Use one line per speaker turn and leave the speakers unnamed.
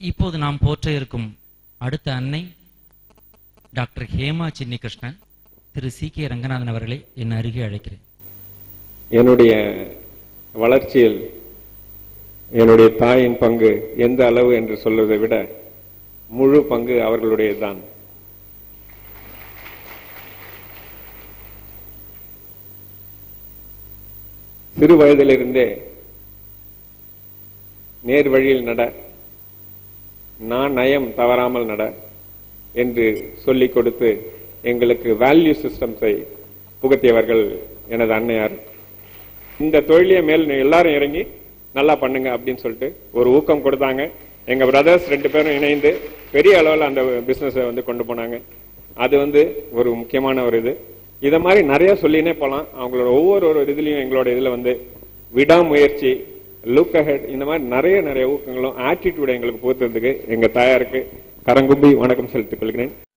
இப்போது நாம் போற்ற இருக்கும் அடுத்த அன்னை டாக்டர் ஹேமா சின்னி கிருஷ்ணன் திரு சி கே ரங்கநாதன் அவர்களை என் அருகே அழைக்கிறேன்
என்னுடைய வளர்ச்சியில் என்னுடைய தாயின் பங்கு எந்த அளவு என்று சொல்வதை விட முழு பங்கு அவர்களுடையதுதான் சிறு வயதிலிருந்தே நேர் வழியில் நட நான் நயம் தவறாமல் நட என்று சொல்லிக் கொடுத்து எங்களுக்கு வேல்யூ சிஸ்டம்ஸை புகுத்தியவர்கள் எனது அன்னையார் இந்த தொழிலே மேல் எல்லாரும் இறங்கி நல்லா பண்ணுங்க அப்படின்னு சொல்லிட்டு ஒரு ஊக்கம் கொடுத்தாங்க எங்க பிரதர்ஸ் ரெண்டு பேரும் இணைந்து பெரிய அளவில் அந்த பிசினஸை வந்து கொண்டு போனாங்க அது வந்து ஒரு முக்கியமான ஒரு இது இதை மாதிரி நிறைய சொல்லினே போகலாம் அவங்களோட ஒவ்வொரு ஒரு இதுலையும் எங்களோட இதுல வந்து விடாமுயற்சி லுக் அஹெட் இந்த மாதிரி நிறைய நிறைய ஊக்கங்களும் ஆட்டிடியூட் எங்களுக்கு போத்துறதுக்கு எங்க தாயாருக்கு கரங்கும்பி வணக்கம் செலுத்திக் கொள்கிறேன்